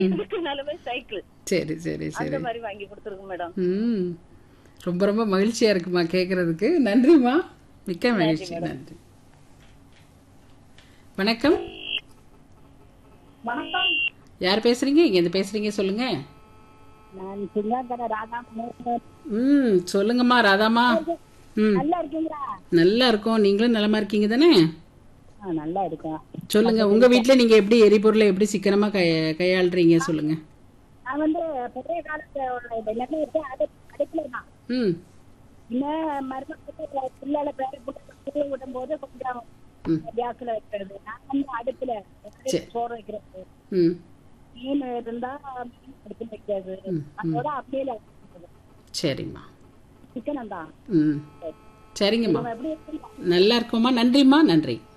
எதுக்குனாலுமே cycle சரி சரி அந்த சரி மாதிரி வாங்கி கொடுத்துருக்கோம் மேடம் ம் ரொம்ப ரொம்ப மகிழ்ச்சியா இருக்குமா கேட்கறதுக்கு நன்றிம்மா மிக்க மகிழ்ச்சி நன்றி வணக்கம் வணக்கம் யார் பேசுறீங்க இங்க இருந்து பேசுறீங்க சொல்லுங்க நான் சிங்காங்கர ராதா ம் சொல்லுங்கம்மா ராதாம்மா ம் நல்லா இருக்கீங்களா நல்லா இருக்கோம் நீங்களும் நலமா இருக்கீங்க தானே ஆ நல்லா இருக்கேன் சொல்லுங்க உங்க வீட்ல நீங்க எப்படி எரிபொருளை எப்படி சிக்கனமா கைய கையாளுறீங்க சொல்லுங்க நான் வந்து பெரிய காலத்து எல்லாமே இருக்கு அது அடுப்புல தான் ம் இன்னும் மருமக்கள் பிள்ளைல பேர போட்டு விடும் போது கொஞ்சம் ம். கேஸ்ல வைக்கிறது நான் வந்து அடுப்புல சரி. சோறு வைக்கிறது ம் மீன் இருந்தா மீன் எடுத்து வைக்கிறது அதோட அப்படியே சரிம்மா சிக்கனம் தான் ம் சரிங்கம்மா எப்படி இருக்கு நல்லா இருக்கோம்மா நன்றிம்மா நன்றி